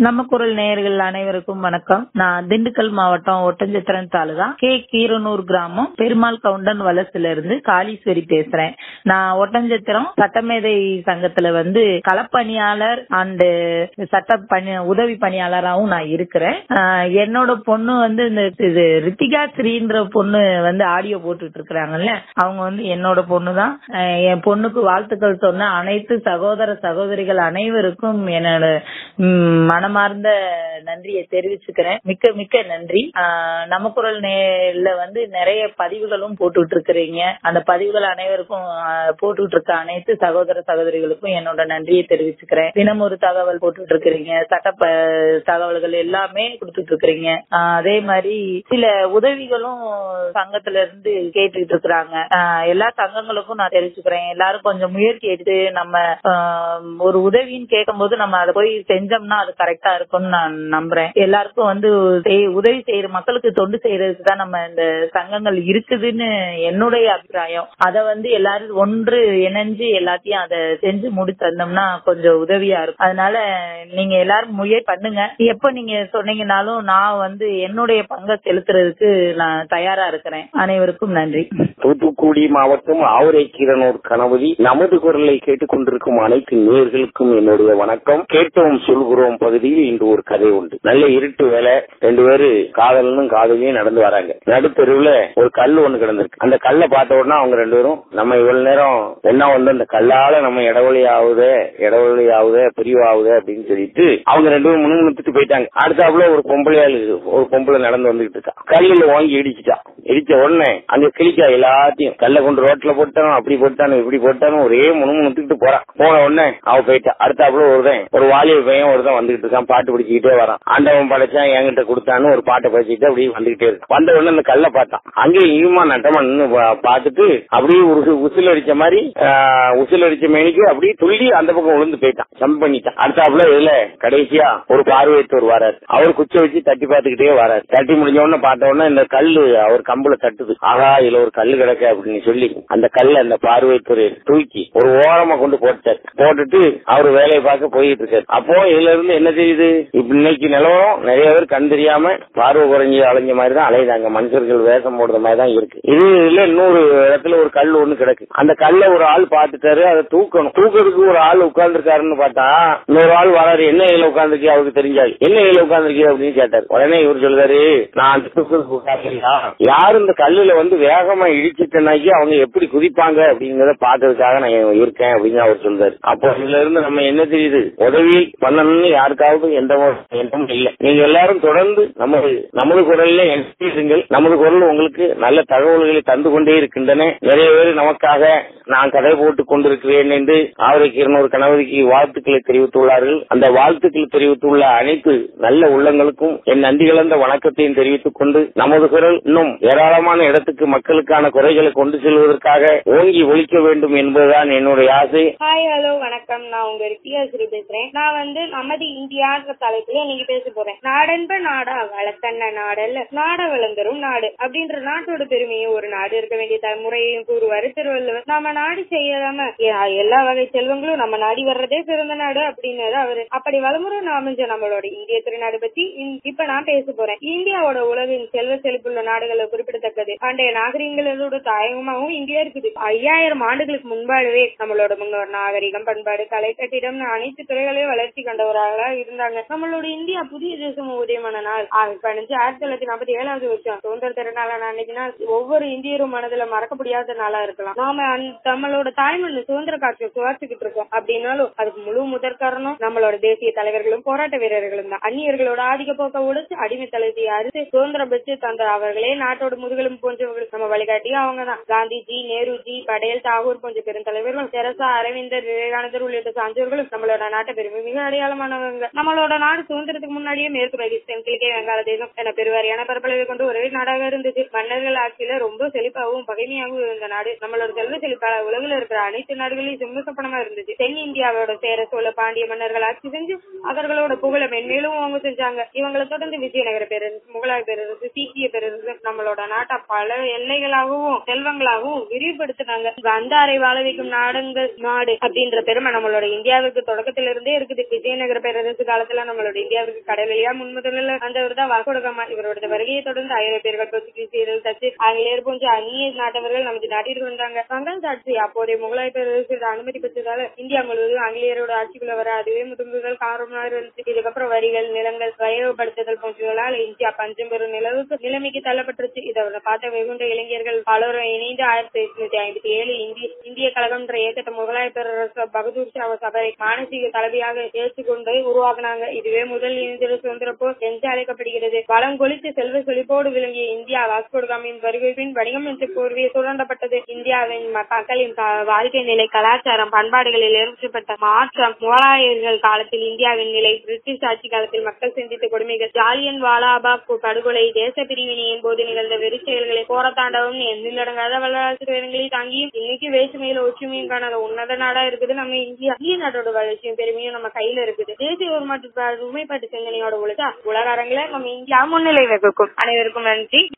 நம்ம குரல் நேயர்கள் அனைவருக்கும் வணக்கம் நான் திண்டுக்கல் மாவட்டம் ஒட்டஞ்சத்திரன் தாலுகா கே கீரனூர் கிராமம் பெருமாள் கவுண்டன் வலசுல இருந்து காளீஸ்வரி பேசுறேன் நான் ஒட்டஞ்சத்திரம் சட்டமேதை சங்கத்துல வந்து களப்பணியாளர் அண்டு சட்ட பணி உதவி பணியாளராகவும் நான் இருக்கிறேன் ஆஹ் என்னோட பொண்ணு வந்து இந்த இது ரித்திகா ஸ்ரீன்ற பொண்ணு வந்து ஆடியோ போட்டுட்டு இருக்கிறாங்கல்ல அவங்க வந்து என்னோட பொண்ணு தான் என் பொண்ணுக்கு வாழ்த்துக்கள் சொன்ன அனைத்து சகோதர சகோதரிகள் அனைவருக்கும் என்னோட ம், மனமார்ந்த நன்றியை தெரிவிச்சுக்கிறேன் மிக்க மிக்க நன்றி ஆஹ் நம்ம குரல் நேர்ல வந்து நிறைய பதிவுகளும் போட்டுட்டு இருக்கிறீங்க அந்த பதிவுகள் அனைவருக்கும் ஆஹ் போட்டுட்டு இருக்க அனைத்து சகோதர சகோதரிகளுக்கும் என்னோட நன்றியை தெரிவிச்சுக்கிறேன் தினம் ஒரு தகவல் போட்டுட்டு இருக்கிறீங்க சட்ட ப- தகவல்கள் எல்லாமே கொடுத்துட்டு இருக்கிறீங்க ஆஹ் அதே மாதிரி சில உதவிகளும் சங்கத்துல இருந்து கேட்டுட்டு இருக்கிறாங்க ஆஹ் எல்லா சங்கங்களுக்கும் நான் தெரிவிச்சுக்கிறேன் எல்லாரும் கொஞ்சம் முயற்சி எடுத்து நம்ம ஆஹ் ஒரு உதவின்னு கேட்கும்போது நம்ம அதை போய் செஞ்சோம்னா அது கரெக்டா இருக்கும்னு நான் நம்புறேன் எல்லாருக்கும் வந்து செய்- உதவி செய்யற மக்களுக்கு தொண்டு செய்யறதுக்கு தான் நம்ம இந்த சங்கங்கள் இருக்குதுன்னு என்னுடைய அபிப்பிராயம் அதை வந்து எல்லாரும் ஒன்று இணைஞ்சு எல்லாத்தையும் அதை செஞ்சு முடிச்சு தந்தோம்னா கொஞ்சம் உதவியா இருக்கும் அதனால நீங்க எல்லாரும் முயற்சி பண்ணுங்க எப்ப நீங்க சொன்னீங்கனாலும் நான் வந்து என்னுடைய பங்கை செலுத்துறதுக்கு நான் தயாரா இருக்கிறேன் அனைவருக்கும் நன்றி தூத்துக்குடி மாவட்டம் ஆவரை கீரனூர் கணபதி நமது குரலை கேட்டுக் கொண்டிருக்கும் அனைத்து நேர்களுக்கும் என்னுடைய வணக்கம் கேட்டோம் சொல்கிறோம் பகுதியில் இன்று ஒரு கதை உண்டு நல்ல இருட்டு வேலை ரெண்டு பேரு காதலனும் காதலியும் நடந்து வராங்க நடுத்தெருவுல ஒரு கல் ஒண்ணு கிடந்திருக்கு அந்த கல்லை பார்த்த உடனே அவங்க ரெண்டு பேரும் நம்ம இவ்வளவு நேரம் என்ன வந்து அந்த கல்லால நம்ம இடவழி ஆகுதே இடவழி ஆகுதே பிரிவாகுதே அப்படின்னு சொல்லிட்டு அவங்க ரெண்டு பேரும் முணுமுணுத்துட்டு போயிட்டாங்க அடுத்தாப்புல ஒரு பொம்பளையாளு ஒரு பொம்பளை நடந்து வந்துகிட்டு இருக்கா கல்லுல வாங்கி இடிச்சுட்டா இடிச்ச உடனே அங்க கிளிக்கா எல்லாத்தையும் கல்ல கொண்டு ரோட்ல போட்டாலும் அப்படி போட்டாலும் இப்படி போட்டாலும் ஒரே முணுமுணுத்துக்கிட்டு போறான் போன உடனே அவ போயிட்டா அடுத்தாப்புல ஒருத்தன் ஒரு வாலிப பையன் ஒருத்தன் வந்துகிட்டு இருக்கான் பாட்டு பிடிச்சிக்கிட்டே வரான் ஆண்டவன் படைச்சான் என்கிட்ட கொடுத்தான்னு ஒரு பாட்டை படிச்சுட்டு அப்படியே வந்துகிட்டே இருக்கு வந்த உடனே அந்த கல்லை பார்த்தான் அங்கேயும் ஈமா நட்டமா நின்னு பா- பார்த்துட்டு அப்படியே ஒரு உசில் அடிச்ச மாதிரி ஆஹ், உசில் அடிச்ச மேனிக்கு அப்படியே துள்ளி அந்த பக்கம் விழுந்து போயிட்டான் ஜம்ப் பண்ணிட்டான் அடுத்தாப்புல இதுல கடைசியா ஒரு பார்வையத்தோர் வராரு அவர் குச்சை வச்சு தட்டி பார்த்துக்கிட்டே வராரு தட்டி முடிஞ்ச உடனே பார்த்த உடனே இந்த கல்லு அவர் கம்புல தட்டுது ஆகா இதுல ஒரு கல்லு கிடக்க அப்படின்னு சொல்லி அந்த கல்ல அந்த பார்வையத்தோர் தூக்கி ஒரு ஓரமா கொண்டு போட்டார் போட்டுட்டு அவர் வேலையை பார்க்க போயிட்டு இருக்காரு அப்போ இதுல இருந்து என்ன தெரியுது இப்ப இன்னைக்கு நிலவரம் நிறைய பேர் கண் தெரியாம பார்வை குறைஞ்சி அலைஞ்ச மாதிரி தான் அலையுதாங்க மனுஷர்கள் வேஷம் போடுற மாதிரி தான் இருக்கு இது இதுல இன்னொரு இடத்துல ஒரு கல் ஒண்ணு கிடக்கு அந்த கல்ல ஒரு ஆள் பார்த்துட்டாரு அதை தூக்கணும் தூக்கிறதுக்கு ஒரு ஆள் உட்கார்ந்துருக்காருன்னு பார்த்தா இன்னொரு ஆள் வராரு என்ன இதில் உட்கார்ந்துருக்கே அவருக்கு தெரிஞ்சாரு என்ன இதில் உட்கார்ந்துருக்கே அப்படின்னு கேட்டாரு உடனே இவர் சொல்றாரு நான் அந்த தூக்கிறதுக்கு உட்கார்ந்துருக்கா யார் இந்த கல்லுல வந்து வேகமா இடிச்சிட்டனாக்கி அவங்க எப்படி குதிப்பாங்க அப்படிங்கறத பாக்குறதுக்காக நான் இருக்கேன் அப்படின்னு அவர் சொல்றாரு அப்போ இதுல இருந்து நம்ம என்ன தெரியுது உதவி பண்ணணும்னு யாருக்காவது எந்த ஒரு எண்ணமும் இல்லை நீங்க எல்லாரும் தொடர்ந்து நமது நமது குரல்ல எழுதிருங்கள் நமது குரல் உங்களுக்கு நல்ல தகவல்களை தந்து கொண்டே இருக்கின்றன நிறைய பேர் நமக்காக நான் கதை போட்டுக் கொண்டிருக்கிறேன் என்று ஆவரைக்கு இருநூறு கணவதிக்கு வாழ்த்துக்களை தெரிவித்துள்ளார்கள் அந்த வாழ்த்துக்கள் தெரிவித்துள்ள அனைத்து நல்ல உள்ளங்களுக்கும் என் நன்றி கலந்த வணக்கத்தையும் தெரிவித்துக் கொண்டு நமது குரல் இன்னும் ஏராளமான இடத்துக்கு மக்களுக்கான குறைகளை கொண்டு செல்வதற்காக ஓங்கி ஒழிக்க வேண்டும் என்பதுதான் என்னுடைய ஆசை ஹாய் ஹலோ வணக்கம் நான் உங்க ரித்தியாஸ்ரீ பேசுறேன் நான் வந்து நமது இந்தியான்ற தலைப்புல நீங்க பேச போறேன் நாடென்ப நாடா வளத்தன்ன நாடல்ல நாட வளர்ந்தரும் நாடு அப்படின்ற நாட்டோட பெருமையும் ஒரு நாடு இருக்க வேண்டிய தலைமுறையும் கூறுவாரு திருவள்ளுவர் நம்ம நாடு செய்யாம எ- எல்லா வகை செல்வங்களும் நம்ம நாடி வர்றதே சிறந்த நாடு அப்படின்னு அவரு அப்படி வளமுறை அமைஞ்ச நம்மளோட இந்திய திருநாடு பத்தி இன்- இப்ப நான் பேச போறேன் இந்தியாவோட உலகின் செல்வ செழிப்புள்ள நாடுகளை குறிப்பிடத்தக்கது பண்டைய நாகரிகங்களோட தாயகமாகவும் இந்தியா இருக்குது ஐயாயிரம் ஆண்டுகளுக்கு முன்பாகவே நம்மளோட முன்னோர் நாகரிகம் பண்பாடு கலை கட்டிடம் அனைத்து துறைகளையும் வளர்ச்சி கண்டவர்களா இருந்தாங்க நம்மளோட இந்தியா புதிய தேசம் உதயமான நாள் ஆகஸ்ட் பதினஞ்சு ஆயிரத்தி தொள்ளாயிரத்தி நாற்பத்தி ஏழாவது வருஷம் சுதந்திர திருநாளான அன்னைக்கு நாள் ஒவ்வொரு இந்தியரும் மனதுல மறக்க முடியாத நாளா இருக்கலாம் நாம அந்த- நம்மளோட தாய்மண் சுதந்திர காற்றை சுவாசிக்கிட்டு இருக்கோம் அப்படின்னாலும் அதுக்கு முழு முதற் காரணம் நம்மளோட தேசிய தலைவர்களும் போராட்ட வீரர்களும் தான் அந்நியர்களோட ஆதிக்க போக்க உடைச்சு அடிமை தளத்தை அறுத்து சுதந்திரம் பெற்று தந்த அவர்களே நாட்டோட முதுகெலும் போன்றவர்கள் நம்ம வழிகாட்டியும் அவங்க தான் காந்திஜி நேருஜி படேல் தாகூர் போன்ற பெருந்தலைவர்கள் தெரசா அரவிந்தர் விவேகானந்தர் உள்ளிட்ட சான்றோர்களும் நம்மளோட நாட்டை பெருமை மிக அடையாளமானவங்க நம்மளோட நாடு சுதந்திரத்துக்கு முன்னாடியே மேற்கு பாகிஸ்தான் கிழக்கே வங்காள தேசம் என பெருவாரியான பரப்பளவை கொண்டு ஒரே நாடாக இருந்தது மன்னர்கள் ஆட்சியில ரொம்ப செழிப்பாகவும் பகைமையாகவும் இருந்த நாடு நம்மளோட செல்வ செழிப்பால உலக உலகில் இருக்கிற அனைத்து நாடுகளையும் சிம்மசப்பனமா இருந்துச்சு தென் இந்தியாவோட சேர சோழ பாண்டிய மன்னர்கள் ஆட்சி செஞ்சு அவர்களோட புகழ மென்மேலும் அவங்க செஞ்சாங்க இவங்களை தொடர்ந்து விஜயநகர பேரரசு முகலாய பேரரசு சீக்கிய பேரரசு நம்மளோட நாட்டை பல எல்லைகளாகவும் செல்வங்களாகவும் விரிவுபடுத்தினாங்க அந்தாரை வாழ வைக்கும் நாடுங்கள் நாடு அப்படின்ற பெருமை நம்மளோட இந்தியாவுக்கு தொடக்கத்திலிருந்தே இருக்குது விஜயநகர பேரரசு காலத்துல நம்மளோட இந்தியாவுக்கு கடலியா முன்முதலில் வந்தவர் தான் வாக்கோடகமா இவரோட வருகையை தொடர்ந்து ஐரோப்பியர்கள் போர்ச்சுகீசியர்கள் டச்சு ஆங்கிலேயர் போன்ற அந்நிய நாட்டவர்கள் நமது நாட்டிற்கு வந்தாங்க வங்காள ஆட்சி அப்போதைய முகலாய பேரரசு அனுமதி பெற்றதால இந்தியா முழுவதும் ஆங்கிலேயரோட ஆட்சிக்குள்ள வர அதுவே முதல் காரணமாக இருந்துச்சு இதுக்கப்புறம் வரிகள் நிலங்கள் வயவுபடுத்துதல் போன்றவர்களால் இந்தியா பஞ்சம் பெறும் நிலவுக்கு நிலைமைக்கு தள்ளப்பட்டுருச்சு இதை பார்த்த வெகுண்ட இளைஞர்கள் பலரும் இணைந்து ஆயிரத்தி எட்நூத்தி ஐம்பத்தி ஏழு இந்திய இந்திய கழகம்ன்ற இயக்கத்தை முகலாய பேரரசு பகதூர் ஷா சபை மானசீக தலைவியாக ஏற்றுக்கொண்டு உருவாக்குனாங்க இதுவே முதல் இந்திய சுதந்திர போர் என்று அழைக்கப்படுகிறது வளம் கொளித்து செல்வ செழிப்போடு விளங்கிய இந்தியா வாஸ்கோடகாமின் வருகை பின் வணிகம் என்ற போர்வையை சுரண்டப்பட்டது இந்தியாவின் மக்களின் க- வாழ்க்கை நிலை கலாச்சாரம் பண்பாடுகளில் ஏற்பட்ட மாற்றம் முகலாயர்கள் காலத்தில் இந்தியாவின் நிலை பிரிட்டிஷ் ஆட்சி காலத்தில் மக்கள் சிந்தித்த கொடுமைகள் ஜாலியன் வாலாபாக் படுகொலை தேச பிரிவினையின் போது நிகழ்ந்த வெறி செயல்களை போராத்தாண்டவம் எண்ணிலடங்காத வளர்ச்சி துயரங்களை தாங்கியும் இன்னைக்கு வேற்றுமையில ஒற்றுமையும் காணாத உன்னத நாடா இருக்குது நம்ம இந்தியா இந்திய நாட்டோட வளர்ச்சியும் பெருமையும் நம்ம கையில இருக்குது தேசிய ஒருமைப்பாட்டு ஒருமைப்பாட்டு சிந்தனையோட உழைச்சா உலக அரங்கில நம்ம இந்தியா முன்னிலை வகுக்கும் அனைவருக்கும் நன்றி